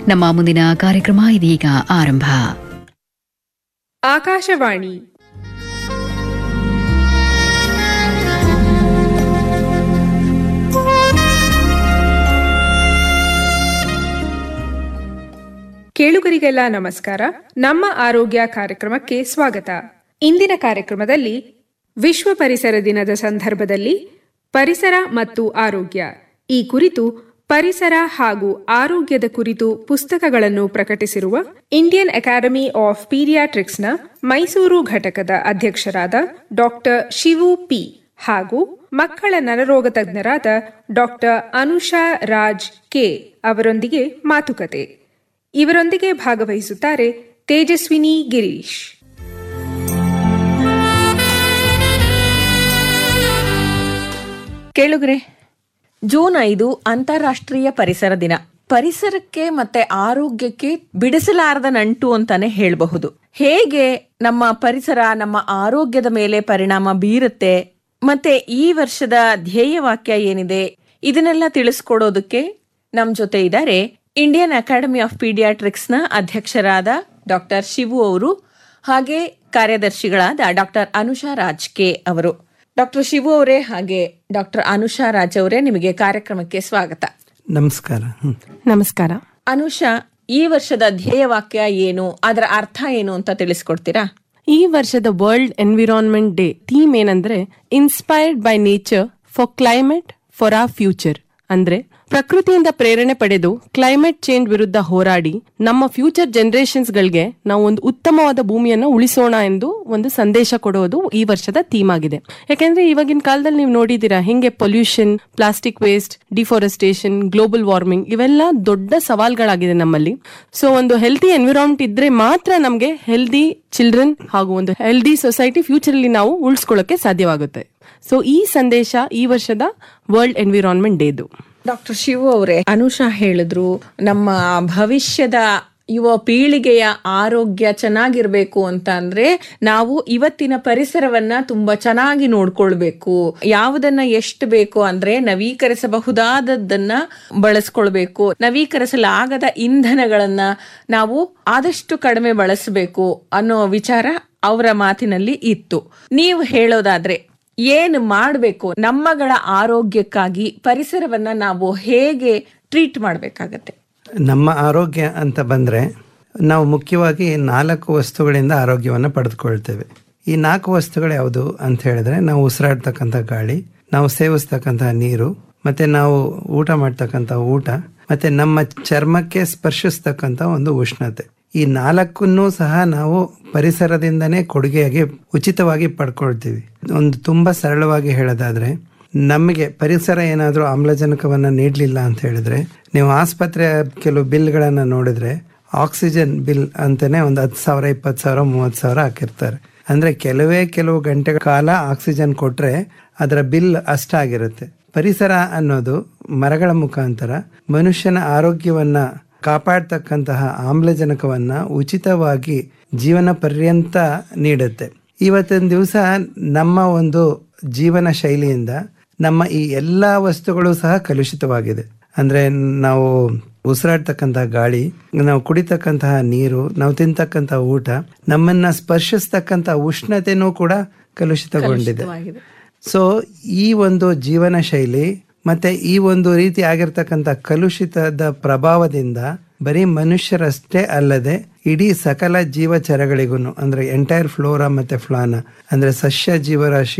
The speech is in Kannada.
ನಮ್ಮ ಮುಂದಿನ ಕಾರ್ಯಕ್ರಮ ಇದೀಗ ಆರಂಭ ಆಕಾಶವಾಣಿ ಕೇಳುಗರಿಗೆಲ್ಲ ನಮಸ್ಕಾರ ನಮ್ಮ ಆರೋಗ್ಯ ಕಾರ್ಯಕ್ರಮಕ್ಕೆ ಸ್ವಾಗತ ಇಂದಿನ ಕಾರ್ಯಕ್ರಮದಲ್ಲಿ ವಿಶ್ವ ಪರಿಸರ ದಿನದ ಸಂದರ್ಭದಲ್ಲಿ ಪರಿಸರ ಮತ್ತು ಆರೋಗ್ಯ ಈ ಕುರಿತು ಪರಿಸರ ಹಾಗೂ ಆರೋಗ್ಯದ ಕುರಿತು ಪುಸ್ತಕಗಳನ್ನು ಪ್ರಕಟಿಸಿರುವ ಇಂಡಿಯನ್ ಅಕಾಡೆಮಿ ಆಫ್ ಪೀರಿಯಾಟ್ರಿಕ್ಸ್ನ ಮೈಸೂರು ಘಟಕದ ಅಧ್ಯಕ್ಷರಾದ ಡಾಕ್ಟರ್ ಶಿವು ಪಿ ಹಾಗೂ ಮಕ್ಕಳ ನರರೋಗ ತಜ್ಞರಾದ ಡಾಕ್ಟರ್ ಅನುಷಾ ರಾಜ್ ಕೆ ಅವರೊಂದಿಗೆ ಮಾತುಕತೆ ಇವರೊಂದಿಗೆ ಭಾಗವಹಿಸುತ್ತಾರೆ ತೇಜಸ್ವಿನಿ ಗಿರೀಶ್ ಕೇಳುಗ್ರೆ ಜೂನ್ ಐದು ಅಂತಾರಾಷ್ಟ್ರೀಯ ಪರಿಸರ ದಿನ ಪರಿಸರಕ್ಕೆ ಮತ್ತೆ ಆರೋಗ್ಯಕ್ಕೆ ಬಿಡಿಸಲಾರದ ನಂಟು ಅಂತಾನೆ ಹೇಳಬಹುದು ಹೇಗೆ ನಮ್ಮ ಪರಿಸರ ನಮ್ಮ ಆರೋಗ್ಯದ ಮೇಲೆ ಪರಿಣಾಮ ಬೀರುತ್ತೆ ಮತ್ತೆ ಈ ವರ್ಷದ ಧ್ಯೇಯ ವಾಕ್ಯ ಏನಿದೆ ಇದನ್ನೆಲ್ಲ ತಿಳಿಸ್ಕೊಡೋದಕ್ಕೆ ನಮ್ ಜೊತೆ ಇದ್ದಾರೆ ಇಂಡಿಯನ್ ಅಕಾಡೆಮಿ ಆಫ್ ಪೀಡಿಯಾಟ್ರಿಕ್ಸ್ ನ ಅಧ್ಯಕ್ಷರಾದ ಡಾಕ್ಟರ್ ಶಿವು ಅವರು ಹಾಗೆ ಕಾರ್ಯದರ್ಶಿಗಳಾದ ಡಾಕ್ಟರ್ ಅನುಷಾ ರಾಜ್ ಕೆ ಅವರು ಡಾಕ್ಟರ್ ಶಿವು ಅವರೇ ಹಾಗೆ ಡಾಕ್ಟರ್ ಅನುಷಾ ರಾಜ್ ಅವರೇ ನಿಮಗೆ ಕಾರ್ಯಕ್ರಮಕ್ಕೆ ಸ್ವಾಗತ ನಮಸ್ಕಾರ ಹ್ಮ್. ನಮಸ್ಕಾರ ಅನುಷಾ ಈ ವರ್ಷದ ಧ್ಯೇಯ ವಾಕ್ಯ ಏನು ಅದರ ಅರ್ಥ ಏನು ಅಂತ ತಿಳಿಸ್ಕೊಡ್ತೀರಾ ಈ ವರ್ಷದ ವರ್ಲ್ಡ್ ಎನ್ವಿರಾನ್ಮೆಂಟ್ ಡೇ ಥೀಮ್ ಏನಂದ್ರೆ inspired by nature for climate for a future ಅಂದ್ರೆ ಪ್ರಕೃತಿಯಿಂದ ಪ್ರೇರಣೆ ಪಡೆದು ಕ್ಲೈಮೇಟ್ ಚೇಂಜ್ ವಿರುದ್ಧ ಹೋರಾಡಿ ನಮ್ಮ ಫ್ಯೂಚರ್ ಜನರೇಷನ್ಸ್ ಗಳಿಗೆ ನಾವು ಒಂದು ಉತ್ತಮವಾದ ಭೂಮಿಯನ್ನ ಉಳಿಸೋಣ ಎಂದು ಒಂದು ಸಂದೇಶ ಕೊಡೋದು ಈ ವರ್ಷದ ಥೀಮ್ ಆಗಿದೆ ಯಾಕೆಂದ್ರೆ ಇವಾಗಿನ ಕಾಲದಲ್ಲಿ ನೀವು ನೋಡಿದೀರಾ ಹೆಂಗೆ pollution plastic waste deforestation global warming ಇವೆಲ್ಲ ದೊಡ್ಡ ಸವಾಲ್ಗಳಾಗಿದೆ ನಮ್ಮಲ್ಲಿ ಸೊ ಒಂದು ಹೆಲ್ತಿ ಎನ್ವಿರಾನ್ಮೆಂಟ್ ಇದ್ರೆ ಮಾತ್ರ ನಮಗೆ ಹೆಲ್ದಿ ಚಿಲ್ಡ್ರನ್ ಹಾಗೂ ಒಂದು ಹೆಲ್ದಿ ಸೊಸೈಟಿ ಫ್ಯೂಚರ್ ಅಲ್ಲಿ ನಾವು ಉಳಿಸ್ಕೊಳ್ಳೋಕೆ ಸಾಧ್ಯವಾಗುತ್ತೆ ಸೊ ಈ ಸಂದೇಶ ಈ ವರ್ಷದ ವರ್ಲ್ಡ್ ಎನ್ವಿರಾನ್ಮೆಂಟ್ ಡೇದು ಡಾಕ್ಟರ್ ಶಿವು ಅವರೇ ಅನುಷಾ ಹೇಳಿದ್ರು ನಮ್ಮ ಭವಿಷ್ಯದ ಯುವ ಪೀಳಿಗೆಯ ಆರೋಗ್ಯ ಚೆನ್ನಾಗಿರ್ಬೇಕು ಅಂತ ಅಂದ್ರೆ ನಾವು ಇವತ್ತಿನ ಪರಿಸರವನ್ನ ತುಂಬಾ ಚೆನ್ನಾಗಿ ನೋಡ್ಕೊಳ್ಬೇಕು ಯಾವುದನ್ನ ಎಷ್ಟು ಬೇಕು ಅಂದ್ರೆ ನವೀಕರಿಸಬಹುದಾದದ್ದನ್ನ ಬಳಸ್ಕೊಳ್ಬೇಕು ನವೀಕರಿಸಲಾಗದ ಇಂಧನಗಳನ್ನ ನಾವು ಆದಷ್ಟು ಕಡಿಮೆ ಬಳಸಬೇಕು ಅನ್ನೋ ವಿಚಾರ ಅವರ ಮಾತಿನಲ್ಲಿ ಇತ್ತು ನೀವು ಹೇಳೋದಾದ್ರೆ ಏನು ಮಾಡಬೇಕು ನಮ್ಮಗಳ ಆರೋಗ್ಯಕ್ಕಾಗಿ ಪರಿಸರವನ್ನ ನಾವು ಹೇಗೆ ಟ್ರೀಟ್ ಮಾಡಬೇಕಾಗತ್ತೆ ನಮ್ಮ ಆರೋಗ್ಯ ಅಂತ ಬಂದರೆ ನಾವು ಮುಖ್ಯವಾಗಿ ನಾಲ್ಕು ವಸ್ತುಗಳಿಂದ ಆರೋಗ್ಯವನ್ನು ಪಡೆದುಕೊಳ್ತೇವೆ ಈ ನಾಲ್ಕು ವಸ್ತುಗಳು ಯಾವುದು ಅಂತ ಹೇಳಿದ್ರೆ ನಾವು ಉಸಿರಾಡ್ತಕ್ಕಂಥ ಗಾಳಿ ನಾವು ಸೇವಿಸ್ತಕ್ಕಂಥ ನೀರು ಮತ್ತೆ ನಾವು ಊಟ ಮಾಡ್ತಕ್ಕಂಥ ಊಟ ಮತ್ತೆ ನಮ್ಮ ಚರ್ಮಕ್ಕೆ ಸ್ಪರ್ಶಿಸ್ತಕ್ಕಂಥ ಒಂದು ಉಷ್ಣತೆ ಈ ನಾಲ್ಕನ್ನೂ ಸಹ ನಾವು ಪರಿಸರದಿಂದನೇ ಕೊಡುಗೆಯಾಗಿ ಉಚಿತವಾಗಿ ಪಡ್ಕೊಳ್ತೀವಿ ಒಂದು ತುಂಬಾ ಸರಳವಾಗಿ ಹೇಳೋದಾದ್ರೆ ನಮಗೆ ಪರಿಸರ ಏನಾದರೂ ಆಮ್ಲಜನಕವನ್ನು ನೀಡಲಿಲ್ಲ ಅಂತ ಹೇಳಿದ್ರೆ ನೀವು ಆಸ್ಪತ್ರೆಯ ಕೆಲವು ಬಿಲ್ಗಳನ್ನು ನೋಡಿದ್ರೆ ಆಕ್ಸಿಜನ್ ಬಿಲ್ ಅಂತಾನೆ ಒಂದು ಹತ್ತು ಸಾವಿರ ಇಪ್ಪತ್ತು ಸಾವಿರ ಮೂವತ್ತು ಸಾವಿರ ಹಾಕಿರ್ತಾರೆ ಅಂದ್ರೆ ಕೆಲವೇ ಕೆಲವು ಗಂಟೆಗಳ ಕಾಲ ಆಕ್ಸಿಜನ್ ಕೊಟ್ರೆ ಅದರ ಬಿಲ್ ಅಷ್ಟಾಗಿರುತ್ತೆ ಪರಿಸರ ಅನ್ನೋದು ಮರಗಳ ಮುಖಾಂತರ ಮನುಷ್ಯನ ಆರೋಗ್ಯವನ್ನ ಕಾಪಾಡ್ತಕ್ಕಂತಹ ಆಮ್ಲಜನಕವನ್ನ ಉಚಿತವಾಗಿ ಜೀವನ ಪರ್ಯಂತ ನೀಡುತ್ತೆ ಇವತ್ತಿನ ದಿವಸ ನಮ್ಮ ಒಂದು ಜೀವನ ಶೈಲಿಯಿಂದ ನಮ್ಮ ಈ ಎಲ್ಲ ವಸ್ತುಗಳು ಸಹ ಕಲುಷಿತವಾಗಿದೆ ಅಂದ್ರೆ ನಾವು ಉಸಿರಾಡ್ತಕ್ಕಂತಹ ಗಾಳಿ ನಾವು ಕುಡಿತಕ್ಕಂತಹ ನೀರು ನಾವು ತಿಂತಕ್ಕಂತಹ ಊಟ ನಮ್ಮನ್ನ ಸ್ಪರ್ಶಿಸ್ತಕ್ಕಂಥ ಉಷ್ಣತೆನೂ ಕೂಡ ಕಲುಷಿತಗೊಂಡಿದೆ ಸೊ ಈ ಒಂದು ಜೀವನ ಶೈಲಿ ಮತ್ತೆ ಈ ಒಂದು ರೀತಿ ಆಗಿರ್ತಕ್ಕಂಥ ಕಲುಷಿತದ ಪ್ರಭಾವದಿಂದ ಬರೀ ಮನುಷ್ಯರಷ್ಟೇ ಅಲ್ಲದೆ ಇಡೀ ಸಕಲ ಜೀವಚರಗಳಿಗೂ ಅಂದ್ರೆ ಎಂಟೈರ್ ಫ್ಲೋರಾ ಮತ್ತೆ ಫ್ಲಾನ ಅಂದ್ರೆ ಸಸ್ಯ ಜೀವರಾಶಿ